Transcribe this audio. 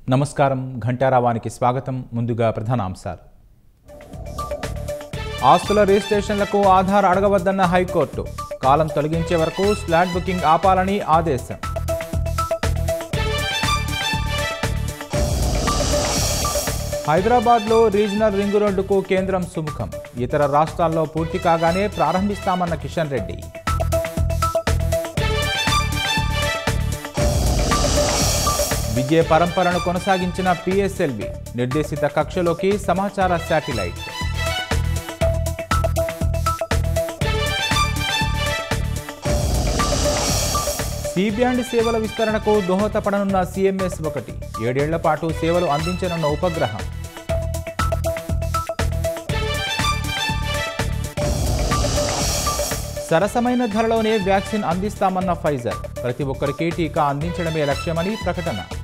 నమస్కారం ఘంటారావానికి స్వాగతం ముందుగా ప్రధానాంశాలు ఆస్తుల రిజిస్ట్రేషన్లకు ఆధార్ అడగవద్దన్న హైకోర్టు కాలం తొలగించే వరకు స్లాట్ బుకింగ్ ఆపాలని ఆదేశం హైదరాబాద్లో రీజనల్ రింగు రోడ్డుకు కేంద్రం సుముఖం ఇతర రాష్ట్రాల్లో పూర్తి కాగానే ప్రారంభిస్తామన్న కిషన్ రెడ్డి విజయ పరంపరను కొనసాగించిన పిఎస్ఎల్వి నిర్దేశిత కక్షలోకి సమాచార శాటిలైట్ సి బ్యాండ్ సేవల విస్తరణకు దోహదపడనున్న సిఎంఎస్ ఒకటి ఏడేళ్ల పాటు సేవలు అందించనున్న ఉపగ్రహం సరసమైన ధరలోనే వ్యాక్సిన్ అందిస్తామన్న ఫైజర్ ప్రతి ఒక్కరికి టీకా అందించడమే లక్ష్యమని ప్రకటన